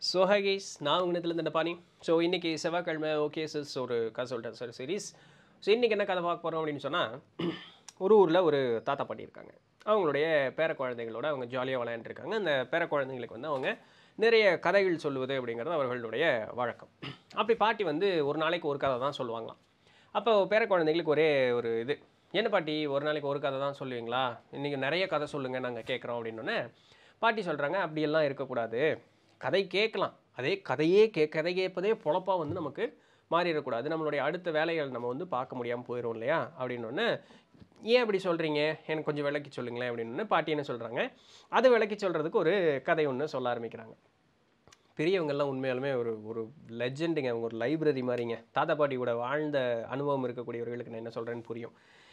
so hi guys நான் உங்கள்கிட்ட இந்த பாணி ஸோ இன்றைக்கி செவ்வாய்க்கிழமை ஓகே சிஸ் ஒரு கதை சொல்லிட்டேன் சார் சீரீஸ் ஸோ இன்றைக்கி என்ன கதை பார்க்க போகிறோம் அப்படின்னு சொன்னால் ஒரு ஊரில் ஒரு தாத்தா பாட்டி இருக்காங்க அவங்களுடைய பேர குழந்தைகளோட அவங்க ஜாலியாக விளையாண்டுருக்காங்க அந்த பேர குழந்தைங்களுக்கு வந்து அவங்க நிறைய கதைகள் சொல்லுவது அப்படிங்கிறது அவர்களுடைய வழக்கம் அப்படி பாட்டி வந்து ஒரு நாளைக்கு ஒரு கதை தான் சொல்லுவாங்களாம் அப்போ பேர குழந்தைங்களுக்கு ஒரே ஒரு இது என்ன பாட்டி ஒரு நாளைக்கு ஒரு கதை தான் சொல்லுவீங்களா இன்றைக்கி நிறைய கதை சொல்லுங்கள் நாங்கள் கேட்குறோம் அப்படின்னோடனே பாட்டி சொல்கிறாங்க அப்படியெல்லாம் இருக்கக்கூடாது கதை கேட்கலாம் அதே கதையே கே கதை கேட்பதே பொழப்பாக வந்து நமக்கு மாறிடக்கூடாது நம்மளுடைய அடுத்த வேலைகள் நம்ம வந்து பார்க்க முடியாமல் போயிடும் இல்லையா அப்படின்னோடனே ஏன் அப்படி சொல்கிறீங்க எனக்கு கொஞ்சம் விளக்கி சொல்லுங்களேன் அப்படின்னு பாட்டி என்ன சொல்கிறாங்க அது விளக்கி சொல்கிறதுக்கு ஒரு கதை ஒன்று சொல்ல ஆரம்பிக்கிறாங்க பெரியவங்கெல்லாம் உண்மையாலுமே ஒரு ஒரு லெஜெண்டுங்க அவங்க ஒரு லைப்ரரி மாதிரிங்க தாத்தா பாட்டி கூட வாழ்ந்த அனுபவம் இருக்கக்கூடியவர்களுக்கு நான் என்ன சொல்கிறேன்னு புரியும்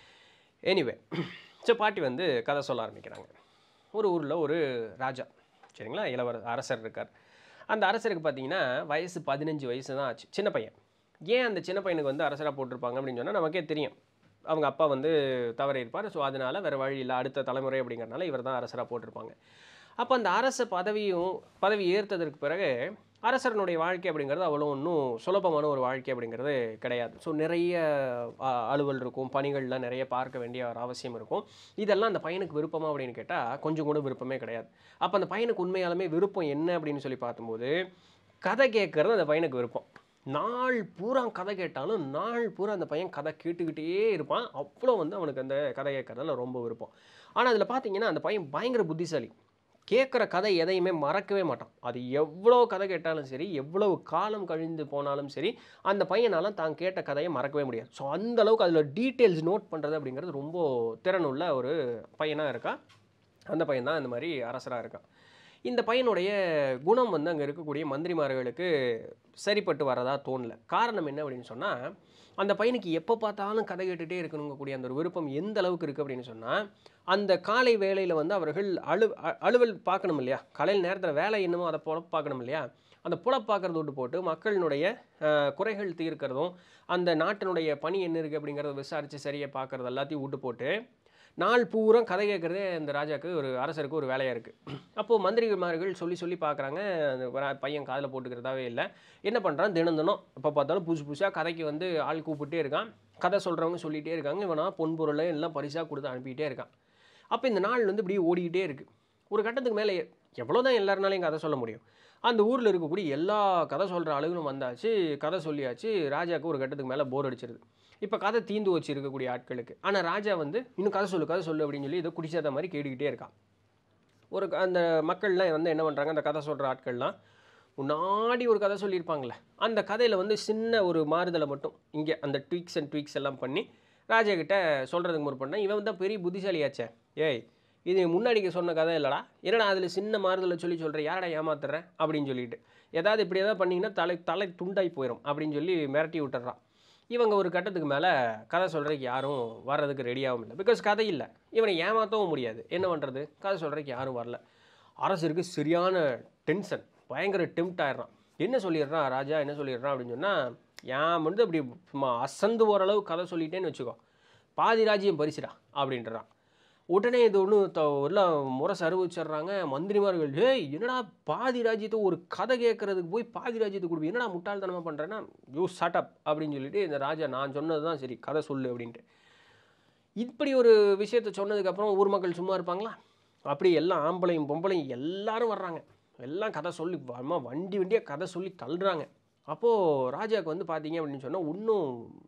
எனிவே ஸோ பாட்டி வந்து கதை சொல்ல ஆரம்பிக்கிறாங்க ஒரு ஊரில் ஒரு ராஜா சரிங்களா இளவர அரசர் இருக்கார் அந்த அரசருக்கு பார்த்தீங்கன்னா வயசு பதினஞ்சு வயசு தான் ஆச்சு சின்ன பையன் ஏன் அந்த சின்ன பையனுக்கு வந்து அரசராக போட்டிருப்பாங்க அப்படின்னு சொன்னால் நமக்கே தெரியும் அவங்க அப்பா வந்து தவறி இருப்பார் ஸோ அதனால வேறு வழி இல்லை அடுத்த தலைமுறை அப்படிங்கிறனால இவர் தான் அரசராக போட்டிருப்பாங்க அப்போ அந்த அரச பதவியும் பதவி ஏற்றதற்கு பிறகு அரசரனுடைய வாழ்க்கை அப்படிங்கிறது அவ்வளோ ஒன்றும் சுலபமான ஒரு வாழ்க்கை அப்படிங்கிறது கிடையாது ஸோ நிறைய அ, அலுவல் இருக்கும் பணிகள்லாம் நிறைய பார்க்க வேண்டிய ஒரு அவசியம் இருக்கும் இதெல்லாம் அந்த பையனுக்கு விருப்பமா அப்படின்னு கேட்டால் கொஞ்சம் கூட விருப்பமே கிடையாது அப்போ அந்த பையனுக்கு உண்மையாலுமே விருப்பம் என்ன அப்படின்னு சொல்லி பார்க்கும்போது கதை கேட்கறது அந்த பையனுக்கு விருப்பம் நாள் பூரா கதை கேட்டாலும் நாள் பூரா அந்த பையன் கதை கேட்டுக்கிட்டே இருப்பான் அவ்வளோ வந்து அவனுக்கு அந்த கதை கேட்கறதுல ரொம்ப விருப்பம் ஆனால் அதில் பார்த்தீங்கன்னா அந்த பையன் பயங்கர புத்திசாலி கேட்குற கதை எதையுமே மறக்கவே மாட்டான் அது எவ்வளோ கதை கேட்டாலும் சரி எவ்வளவு காலம் கழிந்து போனாலும் சரி அந்த பையனால தான் கேட்ட கதையை மறக்கவே முடியாது ஸோ அந்த அளவுக்கு அதில் டீட்டெயில்ஸ் நோட் பண்ணுறது அப்படிங்கிறது ரொம்ப திறனுள்ள ஒரு பையனாக இருக்கான் அந்த பையன் தான் இந்த மாதிரி அரசராக இருக்கான் இந்த பையனுடைய குணம் வந்து அங்கே இருக்கக்கூடிய மந்திரிமார்களுக்கு சரிப்பட்டு வரதா தோணல காரணம் என்ன அப்படின்னு சொன்னால் அந்த பையனுக்கு எப்போ பார்த்தாலும் கதை கேட்டுகிட்டே இருக்கணுங்கக்கூடிய அந்த ஒரு விருப்பம் எந்த அளவுக்கு இருக்குது அப்படின்னு சொன்னால் அந்த காலை வேளையில் வந்து அவர்கள் அலு அ- அலுவல் பார்க்கணும் இல்லையா காலையில் நேரத்தில் வேலை என்னமோ அதை பொழப்பு பார்க்கணும் இல்லையா அந்த புலப் பார்க்கறத விட்டு போட்டு மக்களினுடைய அஹ், குறைகள் தீர்க்கிறதும் அந்த நாட்டினுடைய பணி என்ன இருக்குது அப்படிங்கிறத விசாரித்து சரியாக பார்க்குறது எல்லாத்தையும் விட்டு போட்டு நாள் பூரா கதை கேட்குறதே அந்த ராஜாக்கு ஒரு அரசருக்கு ஒரு வேலையாக இருக்குது அப்போது மந்திரிமார்கள் சொல்லி சொல்லி பார்க்குறாங்க அந்த வர- பையன் காதில் போட்டுக்கிறதாவே இல்லை என்ன பண்ணுறான் தினம் தினம் எப்போ பார்த்தாலும் புதுசு புதுசாக கதைக்கு வந்து ஆள் கூப்பிட்டே இருக்கான் கதை சொல்கிறவங்க சொல்லிகிட்டே இருக்காங்க இவனா பொன் பொருளை எல்லாம் பரிசாக கொடுத்து அனுப்பிக்கிட்டே இருக்கான் அப்போ இந்த நாள் வந்து இப்படியே ஓடிக்கிட்டே இருக்குது ஒரு கட்டத்துக்கு மேலே எவ்வளோ தான் எல்லாருனாலையும் கதை சொல்ல முடியும் அந்த ஊரில் இருக்கக்கூடிய எல்லா கதை சொல்கிற ஆளுகளும் வந்தாச்சு கதை சொல்லியாச்சு ராஜாவுக்கு ஒரு கட்டத்துக்கு மேலே போர் அடிச்சிருது இப்போ கதை தீந்து வச்சு இருக்கக்கூடிய ஆட்களுக்கு ஆனால் ராஜா வந்து இன்னும் கதை சொல்லு கதை சொல்லு அப்படின்னு சொல்லி ஏதோ குடிச்சாத மாதிரி கேட்டுக்கிட்டே இருக்கான் ஒரு க- அந்த மக்கள்லாம் வந்து என்ன பண்ணுறாங்க அந்த கதை சொல்கிற ஆட்கள்லாம் முன்னாடி ஒரு கதை சொல்லியிருப்பாங்களே அந்த கதையில் வந்து சின்ன ஒரு மாறுதலை மட்டும் இங்கே அந்த ட்வீக்ஸ் அண்ட் ட்வீக்ஸ் எல்லாம் பண்ணி ராஜா கிட்ட சொல்கிறதுக்கு முற்பண்ணா இவன் தான் பெரிய புத்திசாலியாச்சே ஏய் இது முன்னாடிக்கு சொன்ன கதை இல்லைடா என்னடா அதில் சின்ன மாறுதலை சொல்லி சொல்கிறேன் யாரடா ஏமாத்துறேன் அப்படின்னு சொல்லிட்டு ஏதாவது இப்படி ஏதாவது பண்ணிங்கன்னா தலை தலை துண்டாய் போயிடும் அப்படின்னு சொல்லி மிரட்டி விட்டுறான் இவங்க ஒரு கட்டத்துக்கு மேலே கதை சொல்கிறதுக்கு யாரும் வர்றதுக்கு ரெடியாகவும் இல்லை பிகாஸ் கதை இல்லை இவனை ஏமாற்றவும் முடியாது என்ன பண்ணுறது கதை சொல்கிறதுக்கு யாரும் வரல அரசருக்கு சரியான டென்ஷன் பயங்கர டெம்ட் ஆயிடுறான் என்ன சொல்லிடுறான் ராஜா என்ன சொல்லிடுறான் அப்படின்னு சொன்னால் ஏன் வந்து அப்படி சும்மா அசந்து ஓரளவு கதை சொல்லிட்டேன்னு வச்சுக்கோ பாதி ராஜ்யம் பரிசுடா அப்படின்றான் உடனே இது ஒன்று எல்லாம் முறை அறிவிச்சிடுறாங்க மந்திரிமார்கள் ஏய் என்னடா பாதி ராஜ்யத்தை ஒரு கதை கேட்கறதுக்கு போய் பாதி ராஜ்யத்தை கொடுப்பி என்னடா முட்டாள்தனமாக பண்ணுறேன்னா யூ அப் அப்படின்னு சொல்லிட்டு இந்த ராஜா நான் சொன்னது தான் சரி கதை சொல்லு அப்படின்ட்டு இப்படி ஒரு விஷயத்த சொன்னதுக்கப்புறம் ஊர் மக்கள் சும்மா இருப்பாங்களா அப்படி எல்லாம் ஆம்பளையும் பொம்பளையும் எல்லாரும் வர்றாங்க எல்லாம் கதை சொல்லி அம்மா வண்டி வண்டியாக கதை சொல்லி தள்ளுறாங்க அப்போது ராஜாவுக்கு வந்து பார்த்தீங்க அப்படின்னு சொன்னால் இன்னும்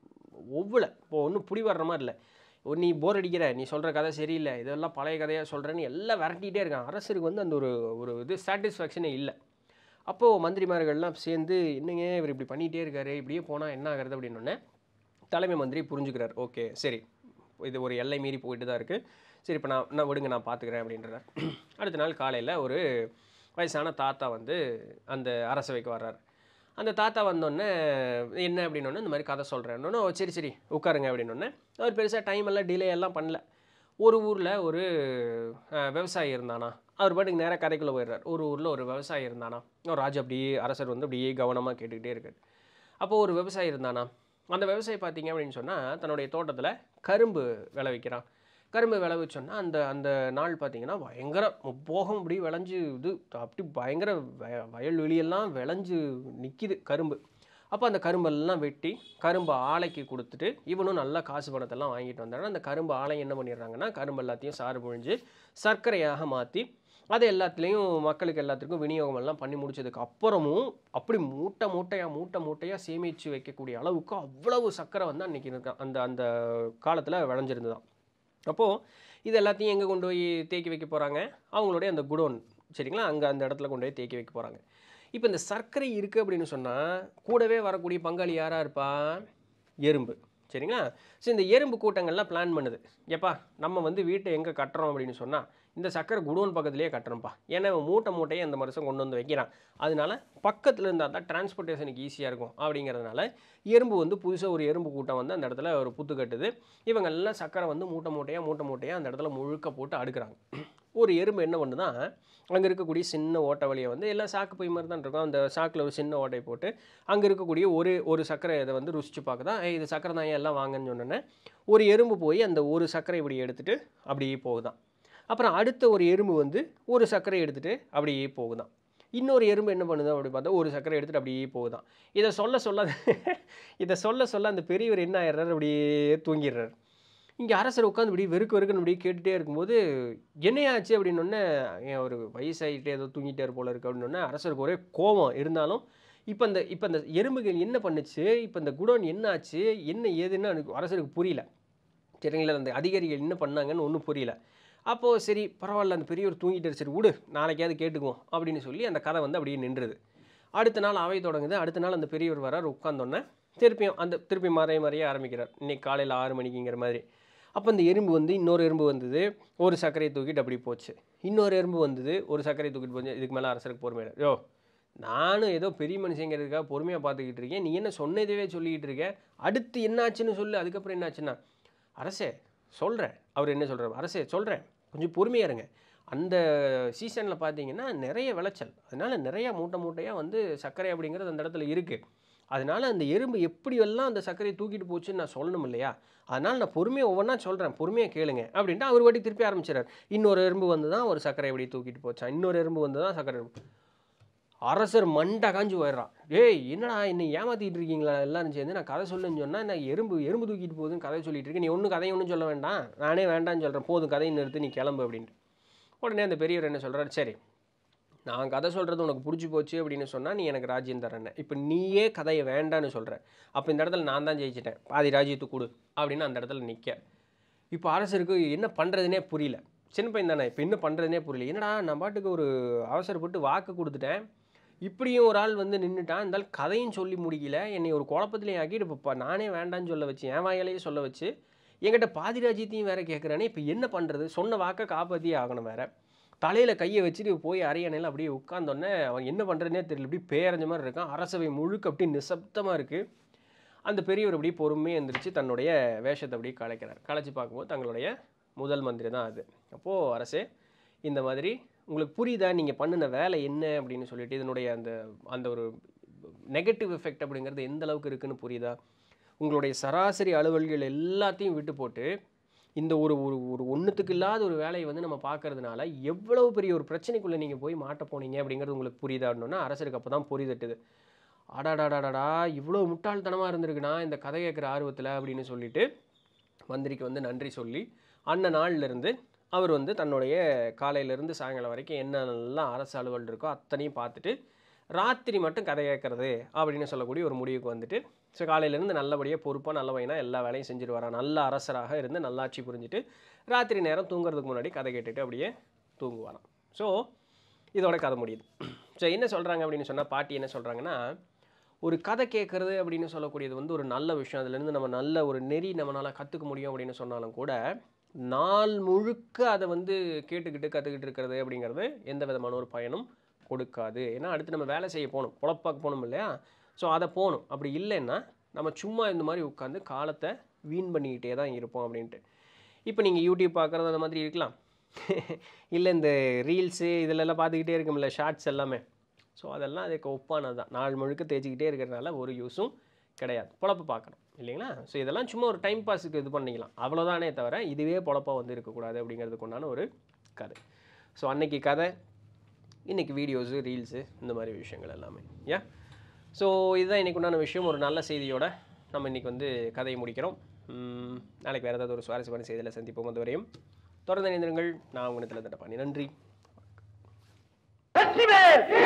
ஒவ்வொல இப்போ ஒன்றும் புடி வர்ற மாதிரி இல்லை ஒரு நீ போர் அடிக்கிற நீ சொல்கிற கதை சரியில்லை இதெல்லாம் பழைய கதையாக சொல்கிறேன்னு எல்லாம் விரட்டிகிட்டே இருக்கான் அரசருக்கு வந்து அந்த ஒரு ஒரு இது சாட்டிஸ்ஃபேக்ஷனே இல்லை அப்போது மந்திரிமார்கள்லாம் சேர்ந்து என்னங்க இவர் இப்படி பண்ணிகிட்டே இருக்காரு இப்படியே போனால் என்ன ஆகிறது அப்படின்னோடனே தலைமை மந்திரி புரிஞ்சுக்கிறார் ஓகே சரி இது ஒரு எல்லை மீறி போயிட்டு தான் இருக்குது சரி இப்போ நான் நான் விடுங்க நான் பார்த்துக்கிறேன் அப்படின்றார் அடுத்த நாள் காலையில் ஒரு வயசான தாத்தா வந்து அந்த அரசவைக்கு வர்றார் அந்த தாத்தா வந்தோடனே என்ன அப்படின்னோடனே இந்த மாதிரி கதை சொல்கிறேன்னொன்னே சரி சரி உட்காருங்க அப்படின்னோடனே அவர் பெருசாக டைம் எல்லாம் டிலே எல்லாம் பண்ணல ஒரு ஊரில் ஒரு அஹ், விவசாயி இருந்தானா அவர் பாட்டுக்கு நேராக கதைக்குள்ளே போயிடுறார் ஒரு ஊரில் ஒரு விவசாயி இருந்தானா ஒரு ராஜா அப்படியே அரசர் வந்து அப்படியே கவனமாக கேட்டுக்கிட்டே இருக்கார் அப்போது ஒரு விவசாயி இருந்தானா அந்த விவசாயி பார்த்தீங்க அப்படின்னு சொன்னால் தன்னுடைய தோட்டத்தில் கரும்பு விளைவிக்கிறான் கரும்பு விளைவிச்சோன்னா அந்த அந்த நாள் பார்த்தீங்கன்னா பயங்கர முப்போகம் அப்படி விளைஞ்சு இது அப்படி பயங்கர வய வயல்வெளியெல்லாம் விளைஞ்சு நிற்கிது கரும்பு அப்போ அந்த கரும்பெல்லாம் வெட்டி கரும்பு ஆலைக்கு கொடுத்துட்டு இவனும் நல்லா காசு பணத்தெல்லாம் வாங்கிட்டு வந்தாங்கன்னா அந்த கரும்பு ஆலை என்ன பண்ணிடுறாங்கன்னா கரும்பு எல்லாத்தையும் சாறு புழிஞ்சு சர்க்கரையாக மாற்றி அது எல்லாத்துலேயும் மக்களுக்கு எல்லாத்துக்கும் விநியோகம் எல்லாம் பண்ணி முடிச்சதுக்கு அப்புறமும் அப்படி மூட்டை மூட்டையாக மூட்டை மூட்டையாக சேமித்து வைக்கக்கூடிய அளவுக்கு அவ்வளவு சர்க்கரை வந்து அன்றைக்கி இருக்கான் அந்த அந்த காலத்தில் விளைஞ்சிருந்துதான் அப்போது இது எல்லாத்தையும் எங்கே கொண்டு போய் தேக்கி வைக்க போகிறாங்க அவங்களுடைய அந்த குடோன் சரிங்களா அங்கே அந்த இடத்துல கொண்டு போய் தேக்கி வைக்க போகிறாங்க இப்போ இந்த சர்க்கரை இருக்குது அப்படின்னு சொன்னால் கூடவே வரக்கூடிய பங்காளி யாராக இருப்பா எறும்பு சரிங்களா ஸோ இந்த எறும்பு கூட்டங்கள்லாம் பிளான் பண்ணுது எப்பா நம்ம வந்து வீட்டை எங்கே கட்டுறோம் அப்படின்னு சொன்னால் இந்த சக்கரை குடோன் பக்கத்துலேயே கட்டுறோம்ப்பா ஏன்னா இவன் மூட்டை மூட்டையை அந்த மனுஷன் கொண்டு வந்து வைக்கிறான் அதனால பக்கத்தில் இருந்தால் தான் டிரான்ஸ்போர்ட்டேஷனுக்கு ஈஸியாக இருக்கும் அப்படிங்கிறதுனால எறும்பு வந்து புதுசாக ஒரு எறும்பு கூட்டம் வந்து அந்த இடத்துல ஒரு புத்து கட்டுது இவங்க எல்லாம் சக்கரை வந்து மூட்டை மூட்டையாக மூட்டை மூட்டையாக அந்த இடத்துல முழுக்க போட்டு அடுக்குறாங்க ஒரு எறும்பு என்ன பண்ணுன்னா அங்கே இருக்கக்கூடிய சின்ன ஓட்டை வழியை வந்து எல்லாம் சாக்கு பை மாதிரி தான் இருக்கும் அந்த சாக்கில் ஒரு சின்ன ஓட்டை போட்டு அங்கே இருக்கக்கூடிய ஒரு ஒரு சர்க்கரை இதை வந்து ருசிச்சு பார்க்குதான் "ஏய், இது சக்கரை தான் ஏன் எல்லாம் வாங்கன்னு சொன்னோன்னே ஒரு எறும்பு போய் அந்த ஒரு சர்க்கரை இப்படி எடுத்துட்டு அப்படியே போகுதான் அப்புறம் அடுத்த ஒரு எறும்பு வந்து ஒரு சர்க்கரை எடுத்துட்டு அப்படியே போகுதான் இன்னொரு எறும்பு என்ன பண்ணுது அப்படி பார்த்தா ஒரு சர்க்கரை எடுத்துட்டு அப்படியே போகுதான் இதை சொல்ல சொல்ல இதை சொல்ல சொல்ல அந்த பெரியவர் என்ன ஆயிடுறாரு அப்படியே தூங்கிடுறாரு இங்கே அரசர் உட்காந்து இப்படி வெறுக்கு வெறுக்குன்னு இப்படி கேட்டுகிட்டே இருக்கும்போது என்னையாச்சு அப்படின்னொன்னே ஏன் ஒரு வயசாகிட்டே ஏதோ தூங்கிட்டே போல இருக்கு அப்படின்னொன்னே அரசருக்கு ஒரே கோபம் இருந்தாலும் இப்போ இந்த இப்போ இந்த எறும்புகள் என்ன பண்ணுச்சு இப்போ இந்த குடோன் என்ன ஆச்சு என்ன ஏதுன்னு எனக்கு அரசருக்கு புரியல சரிங்களா அந்த அதிகாரிகள் என்ன பண்ணாங்கன்னு ஒன்றும் புரியல அப்போது சரி பரவாயில்ல அந்த பெரியவர் தூங்கிட்டாரு சரி விடு நாளைக்காவது கேட்டுக்குவோம் அப்படின்னு சொல்லி அந்த கதை வந்து அப்படியே நின்றுது அடுத்த நாள் அவை தொடங்குது அடுத்த நாள் அந்த பெரியவர் வரார் உட்காந்தோன்னே திருப்பியும் அந்த திருப்பி மறைய மறைய ஆரம்பிக்கிறார் இன்னைக்கு காலையில் ஆறு மணிக்குங்கிற மாதிரி அப்போ அந்த எறும்பு வந்து இன்னொரு எறும்பு வந்தது ஒரு சர்க்கரையை தூக்கிட்டு அப்படி போச்சு இன்னொரு எறும்பு வந்தது ஒரு சர்க்கரையை தூக்கிட்டு போச்சு இதுக்கு மேலே அரசருக்கு பொறுமையாக யோ நானும் ஏதோ பெரிய மனுஷங்கிறதுக்காக பொறுமையாக பார்த்துக்கிட்டு இருக்கேன் நீ என்ன சொன்னதவே சொல்லிக்கிட்டு இருக்க அடுத்து என்னாச்சுன்னு சொல்லு அதுக்கப்புறம் என்னாச்சுன்னா அரசே சொல்கிறேன் அவர் என்ன சொல்கிறார் அரசே சொல்கிறேன் கொஞ்சம் பொறுமையாக இருங்க அந்த சீசனில் பார்த்தீங்கன்னா நிறைய விளைச்சல் அதனால் நிறையா மூட்டை மூட்டையாக வந்து சர்க்கரை அப்படிங்கிறது அந்த இடத்துல இருக்குது அதனால் அந்த எறும்பு எப்படியெல்லாம் அந்த சர்க்கரையை தூக்கிட்டு போச்சுன்னு நான் சொல்லணும் இல்லையா அதனால் நான் பொறுமையாக ஒவ்வொன்றா சொல்கிறேன் பொறுமையாக கேளுங்க அப்படின்ட்டு அவர் வாட்டி திருப்பி ஆரம்பிச்சிடார் இன்னொரு எறும்பு வந்து தான் ஒரு சர்க்கரை எப்படி தூக்கிட்டு போச்சான் இன்னொரு எறும்பு வந்து தான் சர்க்கரை அரசர் மண்டை காஞ்சு போயிடுறான் ஏய் என்னடா என்னை ஏமாத்திட்டு இருக்கீங்களா எல்லாரும் சேர்ந்து நான் கதை சொல்லுன்னு சொன்னால் நான் எறும்பு எறும்பு தூக்கிட்டு போகுதுன்னு கதை சொல்லிட்டு இருக்கேன் நீ ஒன்றும் கதையை ஒன்றும் சொல்ல வேண்டாம் நானே வேண்டாம்னு சொல்கிறேன் போதும் கதையை நிறுத்து நீ கிளம்பு அப்படின்ட்டு உடனே அந்த பெரியவர் என்ன சொல்கிறார் சரி நான் கதை சொல்கிறது உனக்கு பிடிச்சி போச்சு அப்படின்னு சொன்னால் நீ எனக்கு ராஜ்யம் தரேன்னு இப்போ நீயே கதையை வேண்டான்னு சொல்கிற அப்போ இந்த இடத்துல நான் தான் ஜெயிச்சிட்டேன் பாதி ராஜ்யத்தை கொடு அப்படின்னு அந்த இடத்துல நிற்க இப்போ அரசருக்கு என்ன பண்ணுறதுனே புரியல சின்ன பையன் தானே இப்போ என்ன பண்ணுறதுனே புரியல என்னடா நான் பாட்டுக்கு ஒரு அவசரப்பட்டு வாக்கு கொடுத்துட்டேன் இப்படியும் ஒரு ஆள் வந்து நின்றுட்டான் இருந்தாலும் கதையும் சொல்லி முடிக்கல என்னை ஒரு குழப்பத்திலையும் ஆக்கிட்டு இப்போ ப- நானே வேண்டான்னு சொல்ல வச்சு என் வாயிலேயே சொல்ல வச்சு என்கிட்ட பாதி ராஜ்யத்தையும் வேற கேட்குறானே இப்போ என்ன பண்ணுறது சொன்ன வாக்கை காப்பாற்றியே ஆகணும் வேற தலையில் கையை வச்சுட்டு போய் அரியணையில் அப்படியே உட்காந்தோடனே அவன் என்ன பண்ணுறதுனே தெரியல இப்படி பேரஞ்ச மாதிரி இருக்கான் அரசவை முழுக்க அப்படியே நிசப்தமாக இருக்குது அந்த பெரியவர் அப்படியே பொறுமையாக எந்திரிச்சு தன்னுடைய வேஷத்தை அப்படியே கலைக்கிறார் கலைச்சி பார்க்கும்போது தங்களுடைய முதல் மந்திரி தான் அது அப்போது அரசே இந்த மாதிரி உங்களுக்கு புரியுதா நீங்கள் பண்ணின வேலை என்ன அப்படின்னு சொல்லிட்டு இதனுடைய அந்த அந்த ஒரு நெகட்டிவ் எஃபெக்ட் அப்படிங்கிறது எந்த அளவுக்கு இருக்குன்னு புரியுதா உங்களுடைய சராசரி அலுவல்கள் எல்லாத்தையும் விட்டு போட்டு இந்த ஒரு ஒரு ஒரு ஒன்றுத்துக்கு இல்லாத ஒரு வேலையை வந்து நம்ம பார்க்கறதுனால எவ்வளவு பெரிய ஒரு பிரச்சனைக்குள்ளே நீங்கள் போய் மாட்ட போனீங்க அப்படிங்கிறது உங்களுக்கு புரியுதாடணுன்னா அரசருக்கு அப்போ தான் புரிதட்டுது அடாடாடாடாடா இவ்வளோ முட்டாள்தனமாக இருந்திருக்குண்ணா இந்த கதை கேட்குற ஆர்வத்தில் அப்படின்னு சொல்லிட்டு மந்திரிக்கு வந்து நன்றி சொல்லி அன்ன நாள்லேருந்து அவர் வந்து தன்னுடைய காலையிலேருந்து சாயங்காலம் வரைக்கும் என்னென்னலாம் அரசு அலுவல் இருக்கோ அத்தனையும் பார்த்துட்டு ராத்திரி மட்டும் கதை கேட்கறது அப்படின்னு சொல்லக்கூடிய ஒரு முடிவுக்கு வந்துட்டு ஸோ காலையிலேருந்து நல்லபடியாக பொறுப்பாக நல்ல பையனா எல்லா வேலையும் செஞ்சுட்டு வரான் நல்ல அரசராக இருந்து நல்லாட்சி புரிஞ்சுட்டு ராத்திரி நேரம் தூங்குறதுக்கு முன்னாடி கதை கேட்டுட்டு அப்படியே தூங்குவாராம் ஸோ இதோட கதை முடியுது ஸோ என்ன சொல்கிறாங்க அப்படின்னு சொன்னால் பாட்டி என்ன சொல்கிறாங்கன்னா ஒரு கதை கேட்குறது அப்படின்னு சொல்லக்கூடியது வந்து ஒரு நல்ல விஷயம் அதுலேருந்து நம்ம நல்ல ஒரு நெறி நம்மளால் கற்றுக்க முடியும் அப்படின்னு சொன்னாலும் கூட நாள் முழுக்க அதை வந்து கேட்டுக்கிட்டு கற்றுக்கிட்டு இருக்கிறது அப்படிங்கிறது எந்த விதமான ஒரு பயனும் கொடுக்காது ஏன்னா அடுத்து நம்ம வேலை செய்ய போகணும் பொழப்பாக்க போகணும் இல்லையா ஸோ அதை போகணும் அப்படி இல்லைன்னா நம்ம சும்மா இந்த மாதிரி உட்காந்து காலத்தை வீண் பண்ணிக்கிட்டே தான் இருப்போம் அப்படின்ட்டு இப்போ நீங்கள் யூடியூப் பார்க்குறது அந்த மாதிரி இருக்கலாம் இல்லை இந்த ரீல்ஸு இதிலெல்லாம் பார்த்துக்கிட்டே இருக்கும்ல ஷார்ட்ஸ் எல்லாமே ஸோ அதெல்லாம் அதுக்கு ஒப்பானது தான் நாள் முழுக்க தேய்ச்சிக்கிட்டே இருக்கிறதுனால ஒரு யூஸும் கிடையாது பொழப்பு பார்க்கணும் இல்லைங்களா ஸோ இதெல்லாம் சும்மா ஒரு டைம் பாஸுக்கு இது பண்ணிக்கலாம் அவ்வளோதானே தவிர இதுவே பொழப்பா வந்து இருக்கக்கூடாது அப்படிங்கிறதுக்கு உண்டான ஒரு கதை ஸோ அன்னைக்கு கதை இன்னைக்கு வீடியோஸு ரீல்ஸு இந்த மாதிரி விஷயங்கள் எல்லாமே ஏன் ஸோ இதுதான் இன்னைக்கு உண்டான விஷயம் ஒரு நல்ல செய்தியோட நம்ம இன்னைக்கு வந்து கதையை முடிக்கிறோம் உம், நாளைக்கு வேறு ஏதாவது ஒரு சுவாரஸ்யமான செய்தியில் சந்திப்போம் அது வரையும் தொடர்ந்து இணைந்திருங்கள் நான் உங்கள் தண்டபாணி நன்றி வெற்றிவேல்